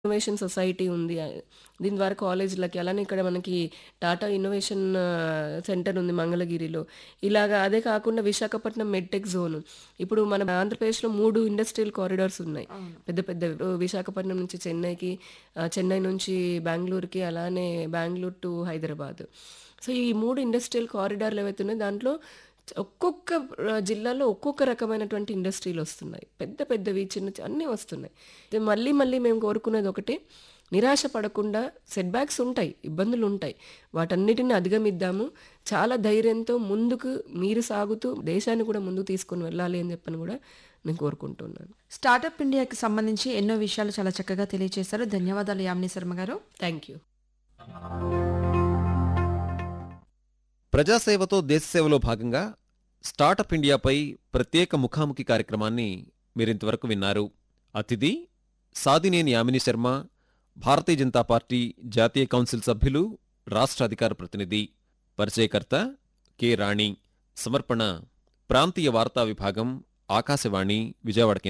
Innovation society ఉంది. ఆహ్, దీని ద్వారా కాలేజీలకి అలానే ఇక్కడ మనకి టాటా ఇన్నోవేషన్ సెంటర్ ఉంది మంగళగిరిలో. ఇలాగా అదే కాకుండా విశాఖపట్నం మెడ్‌టెక్ జోన్. ఇప్పుడు మన ఆంధ్రప్రదేశ్‌లో 3 ఇండస్ట్రియల్ కారిడార్స్ ఉన్నాయి. అవును. పెద్ద పెద్దవి. ఓ విశాఖపట్నం నుంచి చెన్నైకి, ఆహ్, చెన్నై నుంచి బెంగుళూరుకి అలానే బెంగుళూరు టు హైదరాబాద్. సో, ఈ 3 ఇండస్ట్రియల్ కారిడార్‌లు ఏవైతే ఉన్నాయో దాంట్లో చ ఒక్కొక్క ఆహ్, జిల్లాలో ఒక్కొక్క రకమైనటువంటి ఇండస్ట్రీలొస్తున్నాయి. పెద్ద పెద్దవి, చిన్న చి అన్నీ వస్తున్నాయి. ఇది మళ్ళీ మళ్ళీ మేము కోరుకునేది ఒకటే, నిరాశ పడకుండా సెట్‌బ్యాక్స్ ఉంటాయి. ఇబ్బందులుంటాయి. వాటన్నిటిని అధిగమిద్దాము. చాలా ధైర్యంతో ముందుకు మీరు సాగుతూ దేశాన్ని కూడా ముందుకు తీసుకొని వెళ్ళాలి అని చెప్పని కూడా నేను కోరుకుంటున్నాను. స్టార్టప్ ఇండియాకి సంబంధించి ఎన్నో విషయాలు చాలా చక్కగా తెలియజేశారు. ధన్యవాదాలు యామిని శర్మ గారు. Thank you. ప్రజాసేవతో దేశసేవలో భాగంగా స్టార్టప్ ఇండియాపై ప్రత్యేక ముఖాముఖి కార్యక్రమాన్ని మీరింతవరకు విన్నారు. అతిథి సాదినేని యామిని శర్మ, భారతీయ జనతా పార్టీ జాతీయ కౌన్సిల్ సభ్యులు, రాష్ట్ర అధికార ప్రతినిధి. పరిచయకర్త కె. రాణి. సమర్పణ ప్రాంతీయ వార్తా విభాగం, ఆకాశవాణి, విజయవాడ కేంద్రం